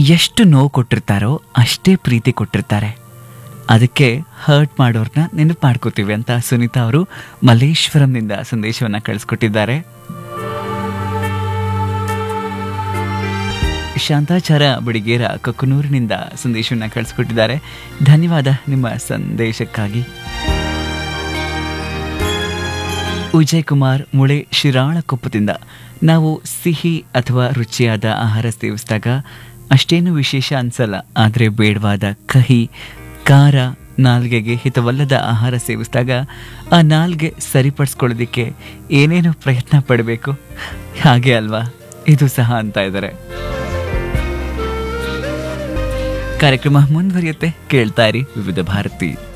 ಎಷ್ಟು ನೋವು ಕೊಟ್ಟಿರ್ತಾರೋ ಅಷ್ಟೇ ಪ್ರೀತಿ ಕೊಟ್ಟಿರ್ತಾರೆ ಅದಕ್ಕೆ ಹರ್ಟ್ ಮಾಡೋರ್ನ ನೆನಪು ಮಾಡ್ಕೋತೀವಿ ಅಂತ ಸುನೀತಾ ಅವರು ಮಲ್ಲೇಶ್ವರಂನಿಂದ ಸಂದೇಶವನ್ನ ಕಳಿಸ್ಕೊಟ್ಟಿದ್ದಾರೆ ಶಾಂತಾಚಾರ ಬಡಿಗೇರ ಕೊಕ್ಕನೂರಿನಿಂದ ಸಂದೇಶವನ್ನ ಕಳಿಸ್ಕೊಟ್ಟಿದ್ದಾರೆ ಧನ್ಯವಾದ ನಿಮ್ಮ ಸಂದೇಶಕ್ಕಾಗಿ ವಿಜಯ್ ಕುಮಾರ್ ಮುಳೆ ಶಿರಾಳಕೊಪ್ಪದಿಂದ ನಾವು ಸಿಹಿ ಅಥವಾ ರುಚಿಯಾದ ಆಹಾರ ಸೇವಿಸಿದಾಗ ಅಷ್ಟೇನು ವಿಶೇಷ ಅನ್ಸಲ್ಲ ಆದರೆ ಬೇಡವಾದ ಕಹಿ ಖಾರ ನಾಲ್ಗೆಗೆ ಹಿತವಲ್ಲದ ಆಹಾರ ಸೇವಿಸಿದಾಗ ಆ ನಾಲ್ಗೆ ಸರಿಪಡಿಸ್ಕೊಳ್ಳೋದಕ್ಕೆ ಏನೇನು ಪ್ರಯತ್ನ ಪಡಬೇಕು ಹಾಗೆ ಅಲ್ವಾ ಇದು ಸಹ ಅಂತ ಇದ್ದಾರೆ ಕಾರ್ಯಕ್ರಮ ಮುಂದುವರಿಯುತ್ತೆ ಕೇಳ್ತಾ ಇರಿ ವಿವಿಧ ಭಾರತಿ